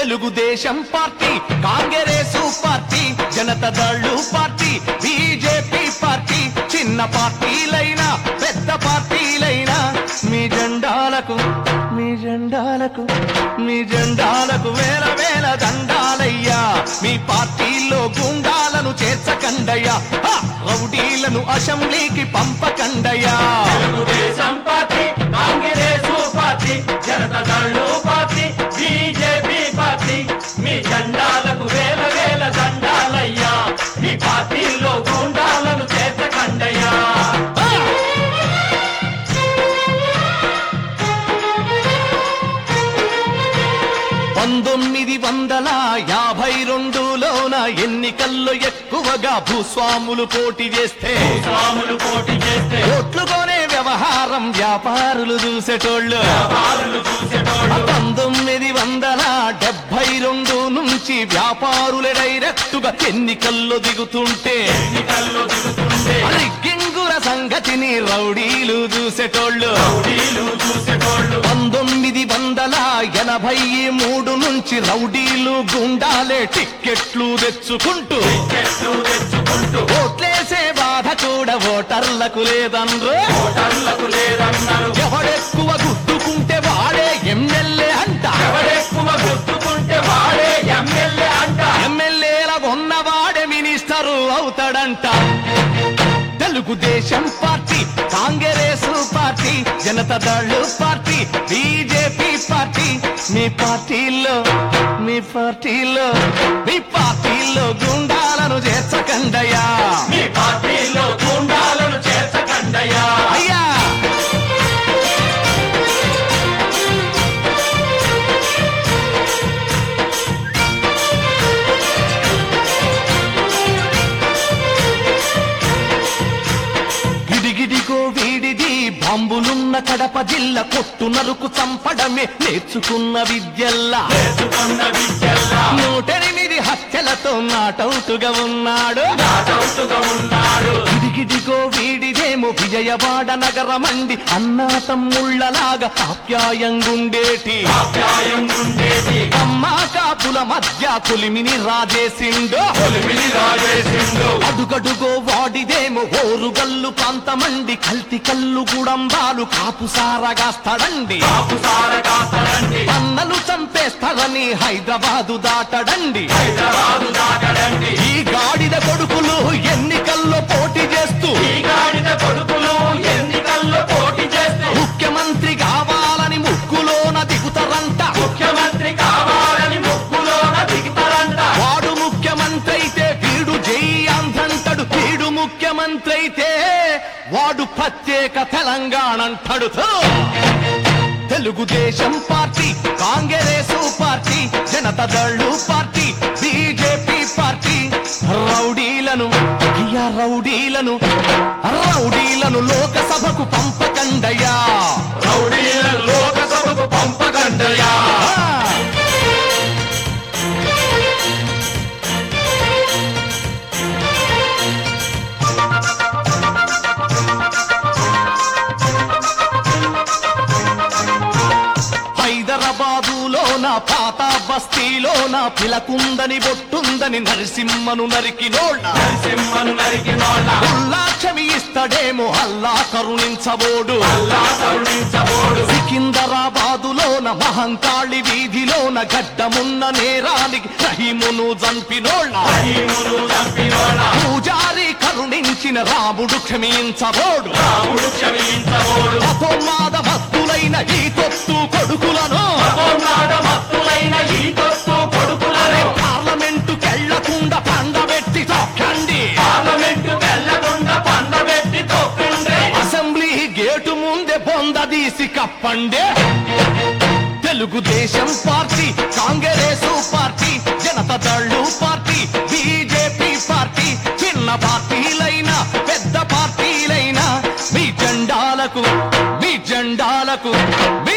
Telugu Desam party Congress party Janata Dal party BJP party చిన్న పార్టీలైనా పెద్ద పార్టీలైనా మీ జెండాలకు మీ జెండాలకు మీ జెండాలకు వేల వేల దండాలయ్యా మీ పార్టీలో గుండాలను చేర్చకండయ్యా హ! రౌడీలను అసెంబ్లీకి పంపకండయ్యా Telugu Desam party Congress party Janata Dal party BJP party మీ జెండాలకు వేల వేల దండాలయ్యా మీ పార్టీలో గుండాలను చేర్చకండయ్యా పంతొమ్మిది వందల యాభై రెండులోన ఎన్నికల్లో ఎక్కువగా భూస్వాములు పోటీ చేస్తే స్వాములు పోటీ చేస్తే ఓట్లు కొనే వ్యవహారం వ్యాపారులు చూసేటోళ్ళు వాళ్ళు చూసేటోళ్ళు పంతొమ్మిది వందల డెబ్బై రెండు నుంచి వ్యాపారులే డైరెక్టుగా ఎన్నికల్లో దిగుతుంటే ఎన్నికల్లో దిగుతుండే రిగ్గింగుల సంగతిని రౌడీలు చూసేటోళ్ళు రౌడీలు చూసేటోళ్ళు పంతొమ్మిది వందల ఎనభై మూడు నుంచి రౌడీలు గుండాలే టిక్కెట్లు తెచ్చుకుంటూ చెట్లు తెచ్చుకుంటూ ఓట్లేసే బాధ కూడా ఓటర్లకు లేదన్రు ఓటర్లకు లేదన్నారు ఎవడెక్కువ గుద్దుకుంటే వాడే ఎమ్మెల్యే అంట ఎవడెక్కువ గుర్తుకుంటే వాడే ఎమ్మెల్యే అంట ఎమ్మెల్యేల ఉన్నవాడే మినిస్టరు అవుతాడంట Telugu Desam party Congress party Janata Dal party BJP party మీ పార్టీలో మీ పార్టీలో మీ పార్టీలో గుండాలను చేర్చకండయ్యా మీ పార్టీలో గుండాలను చేర్చకండయ్యా అయ్యా గిడిగిడిగో వీడిది బాంబులున్న కడప జిల్లా కొట్టు నరుకు చంపడమే నేర్చుకున్న విద్యల్లా చేసుకున్న విద్యల్లా నూటెనిమిది హత్యలతో నాటౌటుగా ఉన్నాడు నాటౌటుగా ఉన్నాడు గిడిగిడిగో వీడిదేమో విజయవాడ నగరమండి అన్నా తమ్ముళ్ళలాగా ఆప్యాయంగుండేటి ఆప్యాయం ఉండేది అమ్మా కాపుల మధ్య పులిమిని రాజేసిండు కొలిమిని రాజేసిండు అడుగడుగో వాడిదేమో ఓరుగల్లు ప్రాంతమండి కల్తి కల్లు గుడంబాలు కాపు సారగాస్తాడండి కాపు సార కాసడండి అన్నలు చంపేస్తాడని హైదరాబాదు దాటడండి హైదరాబాదు దాటడండి ఈ గాడిద కొడుకులు ఎన్నికల్లో పోటీ చేస్తూ ఈ గాడిద కొడుకులు ఎన్నికల్లో పోటీ చేస్తూ ముఖ్యమంత్రి కావాలని ముక్కులోన దిగుతారంట ముఖ్యమంత్రి కావాలని ముక్కులోన దిగుతారంట వాడు ముఖ్యమంత్రి అయితే వీడు జై ఆంధ్రంటాడు వీడు ముఖ్యమంత్రి అయితే వాడు ప్రత్యేక తెలంగాణ అంటాడు థూ. Telugu Desam party Congress party Janata Dal party BJP party రౌడీలను అయ్యా రౌడీలను రౌడీలను లోకసభకు పంపకండయ్యా రౌడీల లోకసభకు పంపకండయ్యా ఆ! హైదరాబాదులోన పాత బస్తీలోన పిలకుందని బొట్టుందని నరసింహను నరికినోళ్ళ నరసింహను నరికినోళ్ళ ఉల్లాక్షమి ఇస్తడేమో అల్లా కరుణించబోడు అల్లా కరుణించబోడు సికిందరాబాదులోన మహంకాళి వీధిలోన గడ్డమున్న నేరానికి రహీమును చంపినోళ్ళ రహీమును చంపినోళ్ళ పూజారి కరుణించిన రాముడు క్షమించబోడు రాముడు క్షమించబోడు అపమాద భక్తులైన ఈ తొత్తు కొడుకులను అపోనాద మత్తులైన ఈ తొత్తు కొడుకులను పార్లమెంటు కెళ్లకుండా పండబెట్టి తొక్కండి పార్లమెంటు వెళ్ళకుండా పండబెట్టి తొక్కండి అసెంబ్లీ గేటు ముందే బొందదీసి కప్పండి Telugu Desam party Congress party Janata Dal party BJP party చిన్న పార్టీలైనా పెద్ద పార్టీలైనా మీ జెండాలకు మీ జెండాలకు